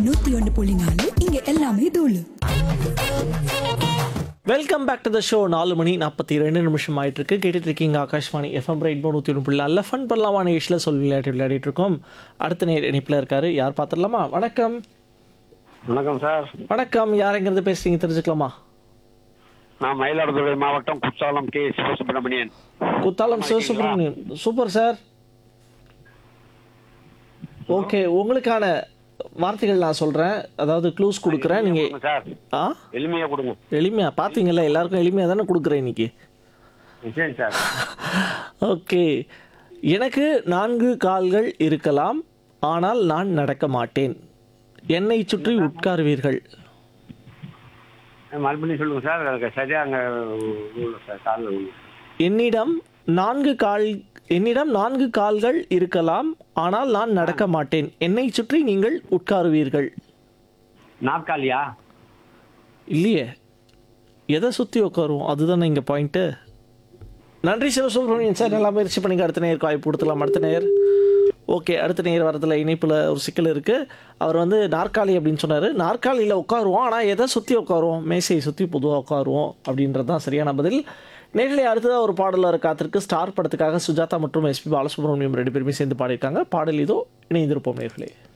நூத்தி ஒன்று புள்ளி நாலு இங்க எல்லாமே தூளு welcome back to the show நாலு மணி நாற்பத்தி ரெண்டு நிமிஷம் ஆயிட்டு இருக்கு கேட்டுட்டு இருக்கீங்க ஆகாஷ்வாணி எஃப்எம் ரைட் நூற்றி ஒன்று புள்ளி நல்ல ஃபன் பண்ணலாமா நிகழ்ச்சியில் சொல் விளையாட்டு விளையாடிட்டு இருக்கோம் அடுத்த நேர் இணைப்பில் இருக்காரு யார் பார்த்துடலாமா வணக்கம் வணக்கம் சார் வணக்கம் யாருங்கிறது பேசுறீங்க தெரிஞ்சுக்கலாமா நான் மயிலாடுதுறை மாவட்டம் Kuttalam K Sivasubramanian Kuthalam Sivasubramanian super sir okay உங்களுக்கான வார்த்தைகள் நான் சொல்கிறேன் அதாவது க்ளூஸ் கொடுக்குறேன் நீங்கள் கொடுங்க சார் ஆ எளிமையா கொடுங்க எளிமையாக பார்த்தீங்கல்ல எல்லாருக்கும் எளிமையாக தானே கொடுக்குறேன் இன்னைக்கு சரி சார் ஓகே எனக்கு நான்கு கால்கள் இருக்கலாம் ஆனால் நான் நடக்க மாட்டேன் என்னை சுற்றி உட்காருவீர்கள் மறுபடியும் சொல்லுங்க சார் அதுக்கு சரியா அங்க உள்ள சார் கால் என்னிடம் நான்கு கால் என்னிடம் நான்கு கால்கள் இருக்கலாம் ஆனால் நான் நடக்க மாட்டேன் என்னை சுற்றி நீங்கள் உட்காருவீர்கள் நாற்காலியா இல்லையே எதை சுற்றி உட்காருவோம் அதுதானே இங்கே பாயிண்ட்டு நன்றி சிவசுப்ரமணியன் சார் நல்லா முயற்சி பண்ணிங்க அடுத்த நேருக்கு வாய்ப்பு கொடுத்துலாம் அடுத்த நேர் ஓகே அடுத்த நேர் வரதுல இணைப்பில் ஒரு சிக்கல் இருக்குது அவர் வந்து நாற்காலி அப்படின்னு சொன்னார் நாற்காலியில் உட்காருவோம் ஆனால் எதை சுற்றி உட்காருவோம் மேசையை சுற்றி பொதுவாக உட்காருவோம் அப்படின்றது தான் சரியான பதில் நேரிலே அடுத்ததாக ஒரு பாடல் வர காத்திருக்கு ஸ்டார் படத்துக்காக சுஜாதா மற்றும் எஸ்பி பாலசுப்ரமணியம் ரெண்டு பேருமே சேர்ந்து பாடியிருக்காங்க பாடல் இதோ இணைந்திருப்போம் நேர்களே